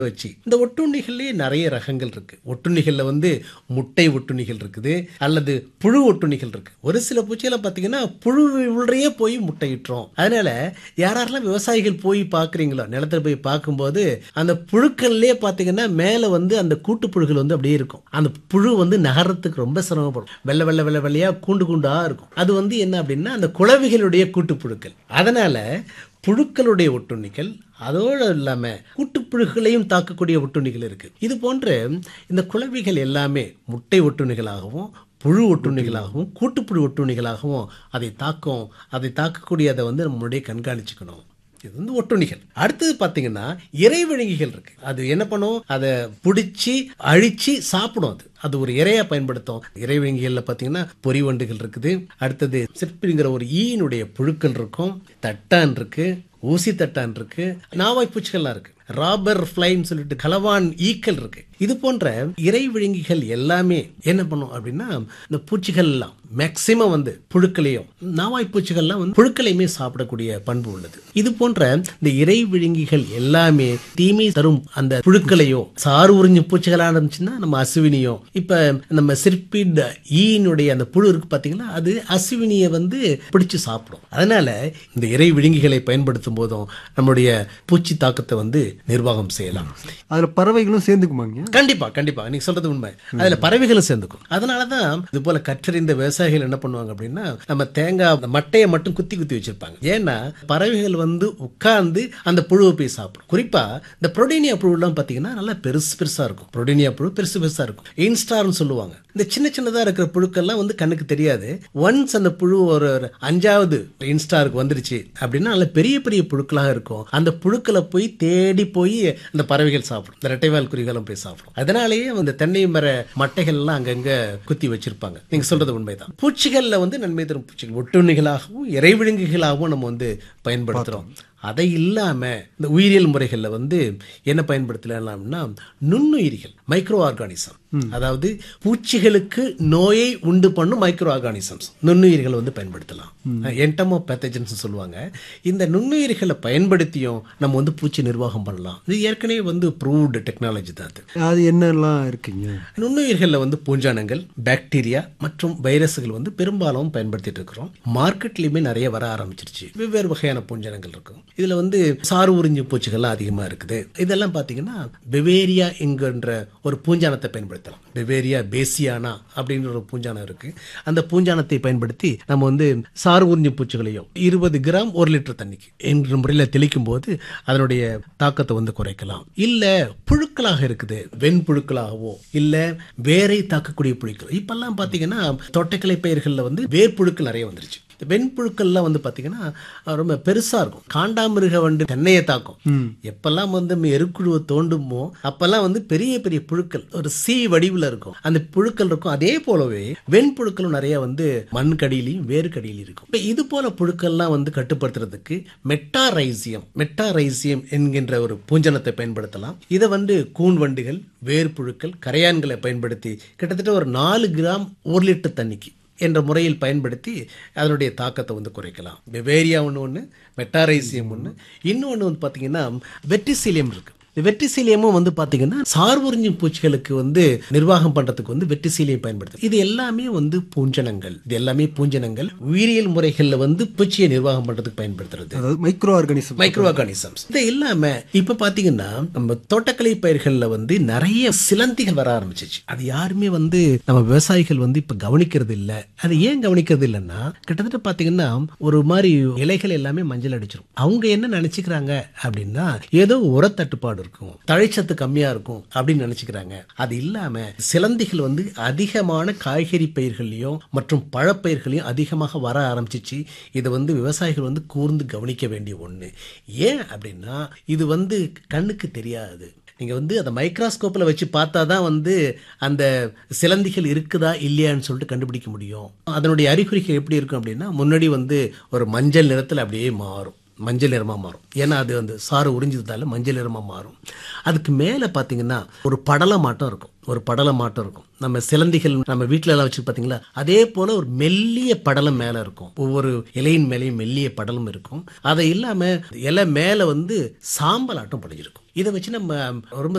வச்சு இந்த ஒட்டுண்ணிகள்லேயே நிறைய ரகங்கள் இருக்கு ஒட்டுண்ணிகளில் வந்து முட்டை ஒட்டுண்ணிகள் இருக்குது அல்லது புழு ஒட்டுண்ணிகள் இருக்கு ஒரு சில பூச்சிகளை பார்த்தீங்கன்னா புழு உள்ளே போய் முட்டையிட்டுரும் அதனால யாரெல்லாம் விவசாயிகள் போய் பார்க்குறீங்களோ நிலத்துல போய் பார்க்கும்போது அந்த புழுக்கள்லேயே பார்த்தீங்கன்னா மேலே வந்து அந்த கூட்டுப்புழுகள் வந்து அப்படியே இருக்கும் அந்த புழு வந்து நகரத்துக்கு ரொம்ப சிரமப்படும் வெள்ளை வெள்ளை வெள்ளை வெள்ளையாக கூண்டு கூண்டா இருக்கும் அது வந்து என்ன அப்படின்னா அந்த குளவிகளுடைய கூட்டுப்புழுக்கள் அதனால புழுக்களுடைய ஒட்டுண்ணிகள் அதோடு இல்லாமல் கூட்டுப்புழுக்களையும் தாக்கக்கூடிய ஒட்டுண்ணிகள் இருக்குது இது போன்ற இந்த குளவிகள் எல்லாமே முட்டை ஒட்டுண்ணிகளாகவும் புழு ஒட்டுண்ணிகளாகவும் கூட்டுப்புழு ஒட்டுண்ணிகளாகவும் அதை தாக்கும் அதை தாக்கக்கூடிய அதை வந்து நம்ம முன்னாடியே கண்காணிச்சுக்கணும் இது வந்து ஒட்டுண்ணிகள் அடுத்தது பார்த்தீங்கன்னா இறைவிழுங்கிகள் இருக்கு அது என்ன பண்ணும் அதை பிடிச்சி அழிச்சு சாப்பிடும் அது அது ஒரு இறையா பயன்படுத்தும் இறைவிழுங்கிகளில் பார்த்தீங்கன்னா பொறிவண்டுகள் இருக்குது அடுத்தது சிற்பிங்கிற ஒரு ஈயினுடைய புழுக்கள் இருக்கும் தட்டான் இருக்கு ஊசி தட்டான் இருக்கு நாவாய் பூச்சிகள்லாம் இருக்கு ராபர் ஃப்ளைன்னு சொல்லிட்டு கலவான் ஈக்கள் இருக்கு இது போன்ற இறை விழுங்கிகள் எல்லாமே என்ன பண்ணும் அப்படின்னா இந்த பூச்சிகள் எல்லாம் மேக்சிமம் வந்து புழுக்களையும் நாவாய் பூச்சிகள்லாம் வந்து புழுக்களையுமே சாப்பிடக்கூடிய பண்பு உள்ளது இது போன்ற இந்த இறை விழுங்கிகள் எல்லாமே தீமை தரும் அந்த புழுக்களையோ சாறு உறிஞ்சும் பூச்சிகளாக இருந்துச்சுன்னா நம்ம அசுவினியோ இப்ப நம்ம சிற்பிட் ஈயினுடைய அந்த புழு இருக்கு பாத்தீங்கன்னா அது அசுவினியை வந்து பிடிச்சு சாப்பிடும் அதனால இந்த இறை விழுங்கிகளை பயன்படுத்தும் போதும் நம்மளுடைய பூச்சி தாக்கத்தை வந்து நிர்வாகம் செய்யலாம் அதுல பறவைகளும் சேர்ந்துக்குமாங்க கண்டிப்பா கண்டிப்பா நீங்க சொல்றது உண்மை அதுல பறவைகளும் சேர்ந்துக்கும் அதனாலதான் இது போல கற்றறிந்த விவசாயிகள் என்ன பண்ணுவாங்க அப்படின்னா நம்ம தேங்காய் அந்த மட்டையை மட்டும் குத்தி குத்தி வச்சிருப்பாங்க ஏன்னா பறவைகள் வந்து உட்கார்ந்து அந்த புழுவை போய் சாப்பிடும் குறிப்பா இந்த புரோடீனியா புழுலாம் பாத்தீங்கன்னா நல்லா பெருசு பெருசா இருக்கும் புரோடீனியா புழு பெருசு பெருசா இருக்கும் இன்ஸ்டார்னு சொல்லுவாங்க இந்த சின்ன சின்னதா இருக்கிற புழுக்கள்லாம் வந்து கண்ணுக்கு தெரியாது ஒன்ஸ் அந்த புழு ஒரு ஒரு அஞ்சாவது இன்ஸ்டாருக்கு வந்துருச்சு அப்படின்னா நல்ல பெரிய பெரிய புழுக்களாக இருக்கும் அந்த புழுக்களை போய் தேடி போய் அந்த பறவைகள் சாப்பிடும் இந்த ரெட்டைவால் குருவிகளும் போய் சாப்பிடும் அதனாலேயே அந்த தென்னை மர மட்டைகள் எல்லாம் அங்கங்க குத்தி வச்சிருப்பாங்க நீங்க சொல்றது உண்மைதான் பூச்சிகள்ல வந்து நன்மை தரும் பூச்சிகள் ஒட்டுண்ணிகளாகவும் இறைவிழுங்குகளாகவும் நம்ம வந்து பயன்படுத்துறோம் அதை இல்லாம இந்த உயிரியல் முறைகள்ல வந்து என்ன பயன்படுத்தலாம்னா நுண்ணுயிரிகள் மைக்ரோ ஆர்கானிசம் அதாவது பூச்சிகளுக்கு நோயை உண்டு பண்ணும் மைக்ரோ ஆர்கானிசம்ஸ் நுண்ணுயிர்கள் வந்து பயன்படுத்தலாம் என்டமோ பேத்தஜன்ஸ் சொல்லுவாங்க இந்த நுண்ணுயிர்களை பயன்படுத்தியும் நம்ம வந்து பூச்சி நிர்வாகம் பண்ணலாம் இது ஏற்கனவே வந்து ப்ரூவ்டு டெக்னாலஜி தான் அது அது என்னெல்லாம் இருக்குங்க நுண்ணுயிர்களில் வந்து பூஞ்சானங்கள் பாக்டீரியா மற்றும் வைரஸ்கள் வந்து பெரும்பாலும் பயன்படுத்திட்டு இருக்கிறோம் மார்க்கெட்லயுமே நிறைய வர ஆரம்பிச்சிருச்சு வெவ்வேறு வகையான பூஞ்சானங்கள் இருக்கும் இதுல வந்து சாறு உறிஞ்சும் பூச்சிகள்லாம் அதிகமா இருக்குது இதெல்லாம் பாத்தீங்கன்னா பெவேரியா என்கின்ற ஒரு பூஞ்சானத்தை பயன்படுத்தலாம் பெவேரியா பேசியானா அப்படின்ற ஒரு பூஞ்சானம் இருக்கு அந்த பூஞ்சானத்தை பயன்படுத்தி நம்ம வந்து சாறு உறிஞ்சும் பூச்சிகளையும் இருபது கிராம் ஒரு லிட்டர் தண்ணிக்கு என்ற முறையில் தெளிக்கும் போது அதனுடைய தாக்கத்தை வந்து குறைக்கலாம் இல்ல புழுக்களாக இருக்குது வெண்புழுக்களாகவோ இல்ல வேரை தாக்கக்கூடிய புழுக்கள் இப்பெல்லாம் பாத்தீங்கன்னா தோட்டக்கலை பயிர்களில் வந்து வேர்ப்புழுக்கள் நிறைய வந்துருச்சு இந்த வெண்புழுக்கள்லாம் வந்து பாத்தீங்கன்னா அஹ், ரொம்ப பெருசா இருக்கும் காண்டாமிருக வண்டு தென்னையை தாக்கும் எப்பெல்லாம் வந்து நம்ம எருக்குழுவை தோண்டுமோ அப்பெல்லாம் வந்து பெரிய பெரிய புழுக்கள் ஒரு சி வடிவில் இருக்கும் அந்த புழுக்கள் இருக்கும் அதே போலவே வெண்புழுக்களும் நிறைய வந்து மண் கடியிலையும் வேறு கடியிலையும் இருக்கும் இப்ப இது போல புழுக்கள்லாம் வந்து கட்டுப்படுத்துறதுக்கு மெட்டாரைசியம் மெட்டாரைசியம் என்கின்ற ஒரு பூஞ்சனத்தை பயன்படுத்தலாம் இதை வந்து கூன் வண்டுகள் வேர்ப்புழுக்கள் கரையான்களை பயன்படுத்தி கிட்டத்தட்ட ஒரு நாலு கிராம் ஒரு லிட்டர் தண்ணிக்கு என்ற முறையில் பயன்படுத்தி அதனுடைய தாக்கத்தை வந்து குறைக்கலாம் வெவேரியா ஒன்று ஒன்று மெட்டாரைசியம் ஒன்று இன்னொன்று வந்து பார்த்தீங்கன்னா வெட்டிசீலியம் இருக்கு இந்த வெட்டிசீலியமும் வந்து பார்த்தீங்கன்னா சார்புறிஞ்சும் பூச்சிகளுக்கு வந்து நிர்வாகம் பண்றதுக்கு வந்து வெட்டிசீலியம் பயன்படுது இது எல்லாமே வந்து பூஞ்சனங்கள் இது எல்லாமே பூஞ்சனங்கள் உயிரியல் முறைகளில் வந்து பூச்சியை நிர்வாகம் பண்றதுக்கு பயன்படுத்துறது அதாவது மைக்ரோ ஆர்கானிசம் மைக்ரோ ஆர்கானிசம்ஸ் இது இல்லாம இப்ப பாத்தீங்கன்னா நம்ம தோட்டக்கலை பயிர்கள்ல வந்து நிறைய சிலந்திகள் வர ஆரம்பிச்சிச்சு அது யாருமே வந்து நம்ம விவசாயிகள் வந்து இப்ப கவனிக்கிறது இல்ல அது ஏன் கவனிக்கிறது இல்லைன்னா கிட்டத்தட்ட பாத்தீங்கன்னா ஒரு மாதிரி இலைகள் எல்லாமே மஞ்சள் அடிச்சிரும் அவங்க என்ன நினைச்சுக்கிறாங்க அப்படின்னா ஏதோ உரத்தட்டுப்பாடு இருக்கும் தழைச்சத்து கம்மியா இருக்கும் அப்படின்னு நினைச்சுக்கிறாங்க அது இல்லாம சிலந்திகள் வந்து அதிகமான காய்கறி பயிர்களையும் மற்றும் பழப்பயிர்களையும் அதிகமாக வர ஆரம்பிச்சிச்சு இதை வந்து விவசாயிகள் வந்து கூர்ந்து கவனிக்க வேண்டிய ஒண்ணு ஏன் அப்படின்னா இது வந்து கண்ணுக்கு தெரியாது நீங்க வந்து அந்த மைக்ராஸ்கோப்ல வச்சு பார்த்தா தான் வந்து அந்த சிலந்திகள் இருக்குதா இல்லையான்னு சொல்லிட்டு கண்டுபிடிக்க முடியும் அதனுடைய அறிகுறிகள் எப்படி இருக்கும் அப்படின்னா முன்னாடி வந்து ஒரு மஞ்சள் நிறத்தில் அப்படியே மாறும் மஞ்சள் நிறமா மாறும் ஏன்னா அது வந்து சாறு உறிஞ்சதால மஞ்சள் நிறமா மாறும் அதுக்கு மேலே பார்த்தீங்கன்னா ஒரு படலம் மாட்டம் இருக்கும் ஒரு படலம் மாட்டம் இருக்கும் நம்ம சிலந்திகள் நம்ம வீட்டில எல்லாம் வச்சு பார்த்தீங்களா அதே போல ஒரு மெல்லிய படலம் மேல இருக்கும் ஒவ்வொரு இலையின் மேலேயும் மெல்லிய படலம் இருக்கும் அதை இல்லாம இலை மேல வந்து சாம்பல் ஆட்டம் படிஞ்சிருக்கும் இதை வச்சு நம்ம ரொம்ப